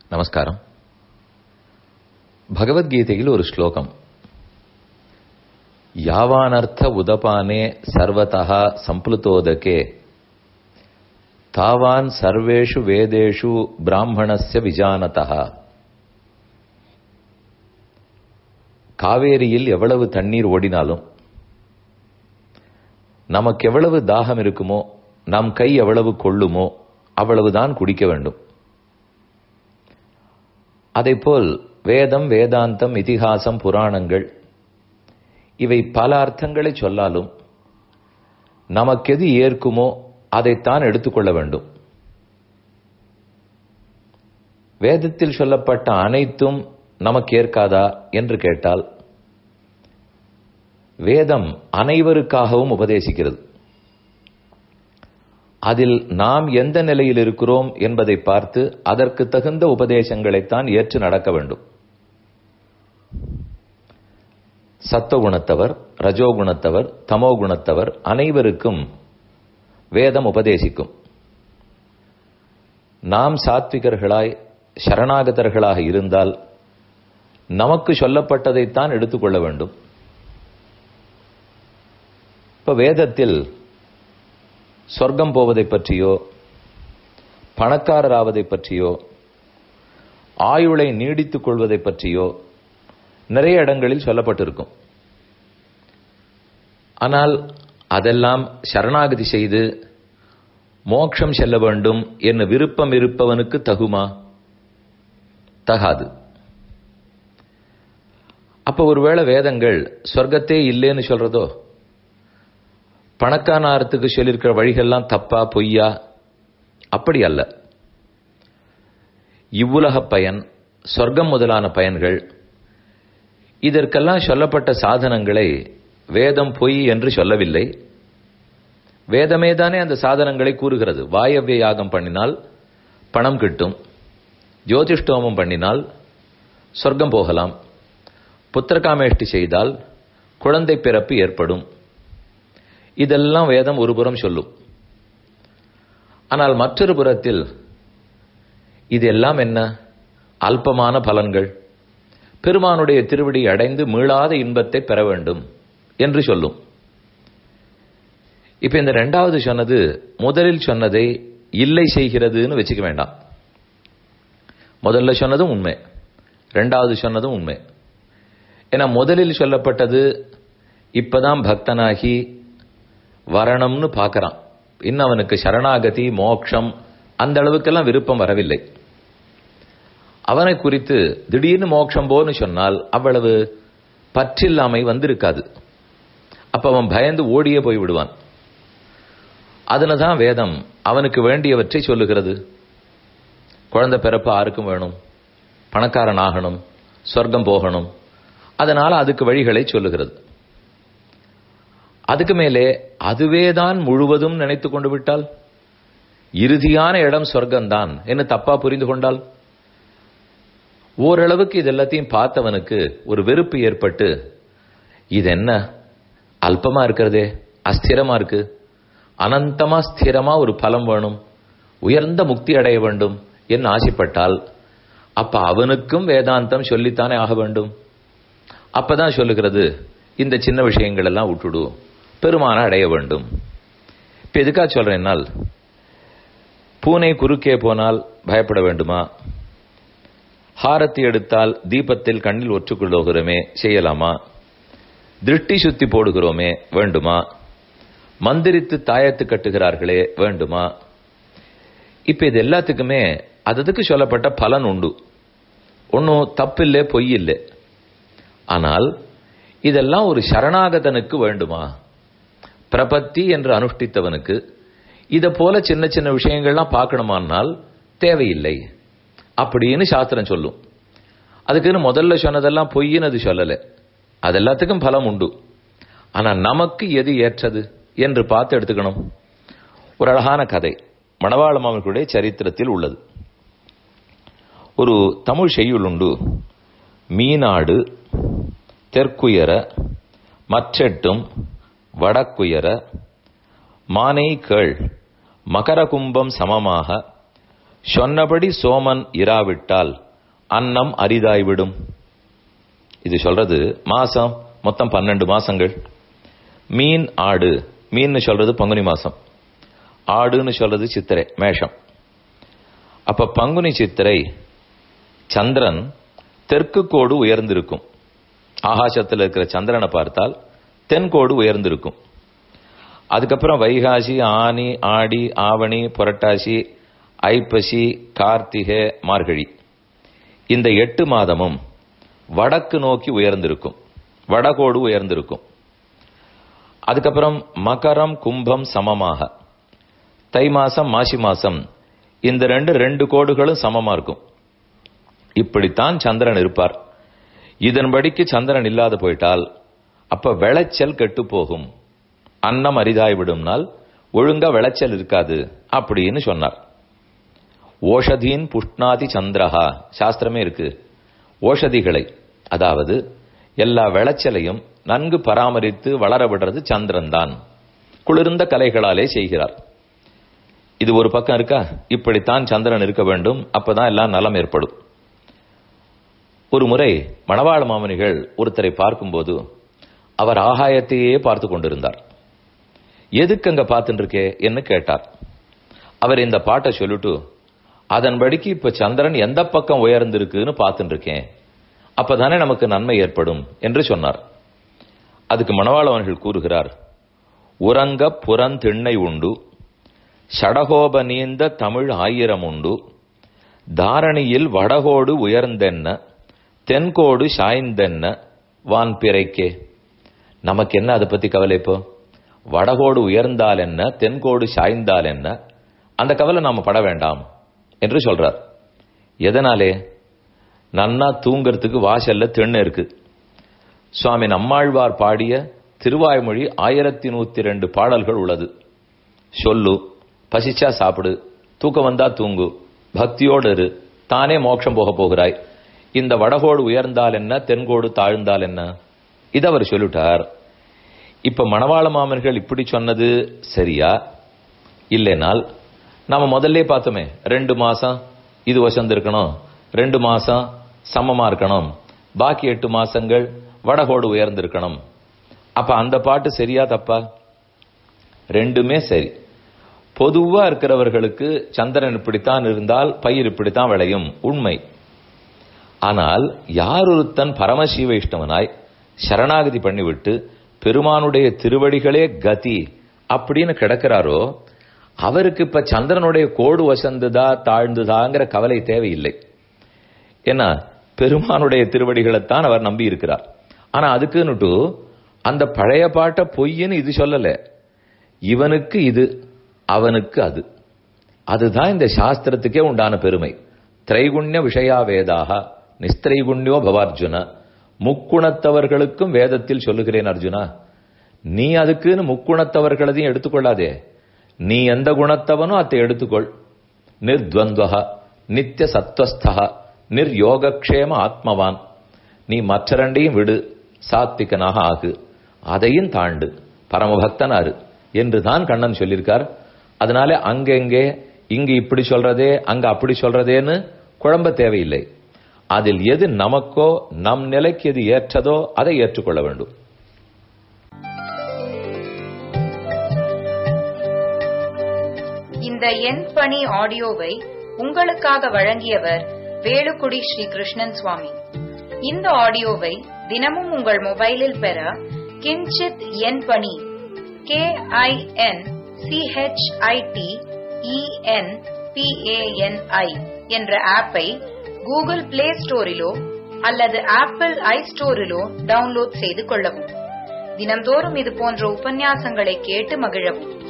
நமஸ்காரம் பகவத்கீதையில் ஒரு ஸ்லோகம் யாவானர்த்த உதபானே சர்வதா சம்ப்ளுதோதகே தாவான் சர்வேஷு வேதேஷு பிராமணஸ்ய விஜானதா காவேரியில் எவ்வளவு தண்ணீர் ஓடினாலும் நமக்கு எவ்வளவு தாகம் இருக்குமோ நம் கை எவ்வளவு கொள்ளுமோ அவ்வளவுதான் குடிக்க வேண்டும் அதைப்போல் வேதம் வேதாந்தம் இதிகாசம் புராணங்கள் இவை பல அர்த்தங்களை சொல்லாலும் நமக்கெது ஏற்குமோ அதைத்தான் எடுத்துக்கொள்ள வேண்டும் வேதத்தில் சொல்லப்பட்ட அனைத்தும் நமக்கு ஏற்காதா என்று கேட்டால் வேதம் அனைவருக்காகவும் உபதேசிக்கிறது அதில் நாம் எந்த நிலையில் இருக்கிறோம் என்பதை பார்த்து அதற்கு தகுந்த உபதேசங்களைத்தான் ஏற்று நடக்க வேண்டும் சத்துவகுணத்தவர் ரஜோகுணத்தவர் தமோகுணத்தவர் அனைவருக்கும் வேதம் உபதேசிக்கும் நாம் சாத்விகர்களாய் சரணாகதர்களாக இருந்தால் நமக்கு சொல்லப்பட்டதைத்தான் எடுத்துக்கொள்ள வேண்டும் இப்ப வேதத்தில் சொர்க்கம் போவதை பற்றியோ பணக்காரராவதை பற்றியோ ஆயுளை நீடித்துக் கொள்வதை பற்றியோ நிறைய இடங்களில் சொல்லப்பட்டிருக்கும் ஆனால் அதெல்லாம் சரணாகதி செய்து மோட்சம் செல்ல வேண்டும் என்ன விருப்பம் இருப்பவனுக்கு தகுமா தகாது அப்ப ஒருவேளை வேதங்கள் சொர்க்கத்தே இல்லைன்னு சொல்றதோ பணக்காரத்துக்கு சொல்லியிருக்கிற வழிகள்லாம் தப்பா பொய்யா அப்படி அல்ல இவ்வுலக பயன் சொர்க்கம் முதலான பயன்கள் இதற்கெல்லாம் சொல்லப்பட்ட சாதனங்களை வேதம் பொய் என்று சொல்லவில்லை வேதமே தானே அந்த சாதனங்களை கூறுகிறது வாயவ்ய யாகம் பண்ணினால் பணம் கிட்டும் ஜோதிஷ்டோமம் பண்ணினால் சொர்க்கம் போகலாம் புத்திரகாமேஷ்டி செய்தால் குழந்தை பிறப்பு ஏற்படும் இதெல்லாம் வேதம் ஒரு புறம் சொல்லும் ஆனால் மற்றொரு புறத்தில் இதெல்லாம் என்ன அல்பமான பலன்கள் பெருமானுடைய திருவடி அடைந்து மீளாத இன்பத்தை பெற வேண்டும் என்று சொல்லும் இப்ப இந்த ரெண்டாவது சொன்னது முதலில் சொன்னதை இல்லை செய்கிறதுன்னு வச்சுக்க வேண்டாம் முதல்ல சொன்னதும் உண்மை ரெண்டாவது சொன்னதும் உண்மை ஏன்னா முதலில் சொல்லப்பட்டது இப்பதான் பக்தனாகி வரணும்னு பார்க்கறான் இன்னும் அவனுக்கு சரணாகதி மோக்ஷம் அந்த அளவுக்கெல்லாம் விருப்பம் வரவில்லை அவனை குறித்து திடீர்னு மோட்சம் போன்னு சொன்னால் அவ்வளவு பற்றில்லாமை வந்திருக்காது அப்ப அவன் பயந்து ஓடியே போய் விடுவான் அதுலதான் வேதம் அவனுக்கு வேண்டியவற்றை சொல்லுகிறது குழந்தை பிறப்பு ஆருக்கும் வேணும் பணக்காரன் ஆகணும் சொர்க்கம் போகணும் அதனால அதுக்கு வழிகளை சொல்லுகிறது அதுக்கு மேலே அதுவேதான் முழுவதும் நினைத்து கொண்டு விட்டால் இறுதியான இடம் சொர்க்கம்தான் என்ன தப்பா புரிந்து கொண்டால் ஓரளவுக்கு இது எல்லாத்தையும் பார்த்தவனுக்கு ஒரு வெறுப்பு ஏற்பட்டு இது என்ன அல்பமா இருக்கிறதே அஸ்திரமா இருக்கு அனந்தமா ஸ்திரமா ஒரு பலம் வேணும் உயர்ந்த முக்தி அடைய வேண்டும் என்று ஆசைப்பட்டால் அப்ப அவனுக்கும் வேதாந்தம் சொல்லித்தானே ஆக வேண்டும் அப்பதான் சொல்லுகிறது இந்த சின்ன விஷயங்கள் எல்லாம் விட்டுடு பெருமான அடைய வேண்டும் இப்ப எதுக்கா சொல்றேன்னால் பூனை குறுக்கே போனால் பயப்பட வேண்டுமா ஹாரத்தி எடுத்தால் தீபத்தில் கண்ணில் ஒற்றுக்கொள்ளுகிறோமே செய்யலாமா திருஷ்டி சுத்தி போடுகிறோமே வேண்டுமா மந்திரித்து தாயத்து கட்டுகிறார்களே வேண்டுமா இப்ப இது எல்லாத்துக்குமே அதுக்கு சொல்லப்பட்ட பலன் உண்டு ஒன்னும் தப்பில்லை பொய் இல்லை ஆனால் இதெல்லாம் ஒரு சரணாகதனுக்கு வேண்டுமா பிரபத்தி என்று அனுஷ்டித்தவனுக்கு இதை போல சின்ன சின்ன விஷயங்கள்லாம் பார்க்கணுமானால் தேவையில்லை அப்படின்னு சாஸ்திரம் சொல்லும் அதுக்குன்னு முதல்ல சொன்னதெல்லாம் பொய்ன்னு அது சொல்லலை அது எல்லாத்துக்கும் பலம் உண்டு ஆனா நமக்கு எது ஏற்றது என்று பார்த்து எடுத்துக்கணும் ஒரு அழகான கதை மணவாள மாமனுடைய சரித்திரத்தில் உள்ளது ஒரு தமிழ் செய்யுள் உண்டு மீனாடு தெற்குயர மற்றெட்டும் வடக்குயர மானை கேள் மகர கும்பம் சமமாக சொன்னபடி சோமன் இராவிட்டால் அன்னம் அரிதாய்விடும் இது சொல்றது மாசம் மொத்தம் பன்னெண்டு மாசங்கள் மீன் ஆடு மீன் சொல்றது பங்குனி மாசம் ஆடுன்னு சொல்றது சித்திரை மேஷம் அப்ப பங்குனி சித்திரை சந்திரன் தெற்கு கோடு உயர்ந்திருக்கும் ஆகாசத்தில் இருக்கிற சந்திரனை பார்த்தால் தென்கோடு உயர்ந்திருக்கும் அதுக்கப்புறம் வைகாசி ஆனி ஆடி ஆவணி புரட்டாசி ஐப்பசி கார்த்திகை மார்கழி இந்த எட்டு மாதமும் வடக்கு நோக்கி உயர்ந்திருக்கும் வடகோடு உயர்ந்திருக்கும் அதுக்கப்புறம் மகரம் கும்பம் சமமாக தை மாசம் மாசி மாசம் இந்த ரெண்டு ரெண்டு கோடுகளும் சமமா இருக்கும் இப்படித்தான் சந்திரன் இருப்பார் இதன்படிக்கு சந்திரன் இல்லாத போயிட்டால் அப்ப விளைச்சல் கெட்டு போகும் அன்னம் அரிதாய் விடும்னால் ஒழுங்கா விளைச்சல் இருக்காது அப்படின்னு சொன்னார் ஓஷதீன் புஷ்ணாதி சந்திரஹா சாஸ்திரமே இருக்கு ஓஷதிகளை அதாவது எல்லா விளைச்சலையும் நன்கு பராமரித்து வளர விடுறது சந்திரன் தான் குளிர்ந்த கலைகளாலே செய்கிறார் இது ஒரு பக்கம் இருக்கா இப்படித்தான் சந்திரன் இருக்க வேண்டும் அப்பதான் எல்லாம் நலம் ஏற்படும் ஒரு முறை மணவாள மாமனிகள் ஒருத்தரை பார்க்கும்போது அவர் ஆகாயத்தையே பார்த்து கொண்டிருந்தார் எதுக்கு அங்க பார்த்துட்டு இருக்கே என்று கேட்டார் அவர் இந்த பாட்டை சொல்லிட்டு அதன்படிக்கு இப்ப சந்திரன் எந்த பக்கம் உயர்ந்திருக்குன்னு பார்த்துட்டு இருக்கேன் அப்பதானே நமக்கு நன்மை ஏற்படும் என்று சொன்னார் அதுக்கு மணவாளவர்கள் கூறுகிறார் உறங்க புறந்திண்ணை உண்டு சடகோப நீந்த தமிழ் ஆயிரம் உண்டு தாரணியில் வடகோடு உயர்ந்தென்ன தென்கோடு சாய்ந்தென்ன வான் பிறைக்கே நமக்கு என்ன அதை பத்தி கவலை இப்போ வடகோடு உயர்ந்தால் என்ன தென்கோடு சாய்ந்தால் என்ன அந்த கவலை நாம பட வேண்டாம் என்று சொல்றார் எதனாலே நன்னா தூங்கறதுக்கு வாசல்ல தென்னை இருக்கு சுவாமி நம்மாழ்வார் பாடிய திருவாய்மொழி ஆயிரத்தி நூத்தி ரெண்டு பாடல்கள் உள்ளது சொல்லு பசிச்சா சாப்பிடு தூக்கம் வந்தா தூங்கு பக்தியோடு இரு தானே மோட்சம் போக போகிறாய் இந்த வடகோடு உயர்ந்தால் என்ன தென்கோடு தாழ்ந்தால் என்ன இத அவர் சொல்லிட்டார் இப்ப மணவாள மாமன்கள் இப்படி சொன்னது சரியா இல்லைனால் நாம முதல்ல பார்த்தோமே ரெண்டு மாசம் இது வசந்து இருக்கணும் ரெண்டு மாசம் சமமா இருக்கணும் பாக்கி எட்டு மாசங்கள் வடகோடு உயர்ந்திருக்கணும் அப்ப அந்த பாட்டு சரியா தப்பா ரெண்டுமே சரி பொதுவா இருக்கிறவர்களுக்கு சந்திரன் இப்படித்தான் இருந்தால் பயிர் இப்படித்தான் விளையும் உண்மை ஆனால் யார் ஒருத்தன் பரமசிவ இஷ்டவனாய் சரணாகதி பண்ணிவிட்டு பெருமானுடைய திருவடிகளே கதி அப்படின்னு கிடக்கிறாரோ அவருக்கு இப்ப சந்திரனுடைய கோடு வசந்துதா தாழ்ந்துதாங்கிற கவலை தேவையில்லை ஏன்னா பெருமானுடைய திருவடிகளைத்தான் அவர் நம்பி இருக்கிறார் ஆனா அதுக்குன்னுட்டு அந்த பழைய பாட்டை பொய்ன்னு இது சொல்லல இவனுக்கு இது அவனுக்கு அது அதுதான் இந்த சாஸ்திரத்துக்கே உண்டான பெருமை திரைகுண்ய விஷயா வேதாக நிஸ்திரைகுண்யோ பவார்ஜுன முக்குணத்தவர்களுக்கும் வேதத்தில் சொல்லுகிறேன் அர்ஜுனா நீ அதுக்குன்னு முக்குணத்தவர்களதையும் எடுத்துக்கொள்ளாதே நீ எந்த குணத்தவனோ அதை எடுத்துக்கொள் நிர்த்வந்த்வா நித்திய சத்வஸ்தா நிர்யோகக்ஷேம ஆத்மவான் நீ மற்ற ரெண்டையும் விடு சாத்விகனாக ஆகு அதையும் தாண்டு பரமபக்தனாரு என்று தான் கண்ணன் சொல்லியிருக்கார் அதனால அங்கெங்கே இங்கு இப்படி சொல்றதே அங்க அப்படி சொல்றதேன்னு குழம்ப தேவையில்லை அதில் எது நமக்கோ நம் நிலைக்கு எது ஏற்றதோ அதை ஏற்றுக்கொள்ள வேண்டும் இந்த எண் பணி ஆடியோவை உங்களுக்காக வழங்கியவர் வேலுக்குடி ஸ்ரீ கிருஷ்ணன் சுவாமி இந்த ஆடியோவை தினமும் உங்கள் மொபைலில் பெற கிஞ்சித் எண் பணி கே ஐ என் சிஹெச்ஐடி இஎன் பிஏஎன்ஐ என்ற ஆப்பை கூகுள் பிளே ஸ்டோரிலோ அல்லது ஆப்பிள் ஐ ஸ்டோரிலோ டவுன்லோட் செய்து கொள்ளவும் தினந்தோறும் இது போன்ற உபன்யாசங்களை கேட்டு மகிழவும்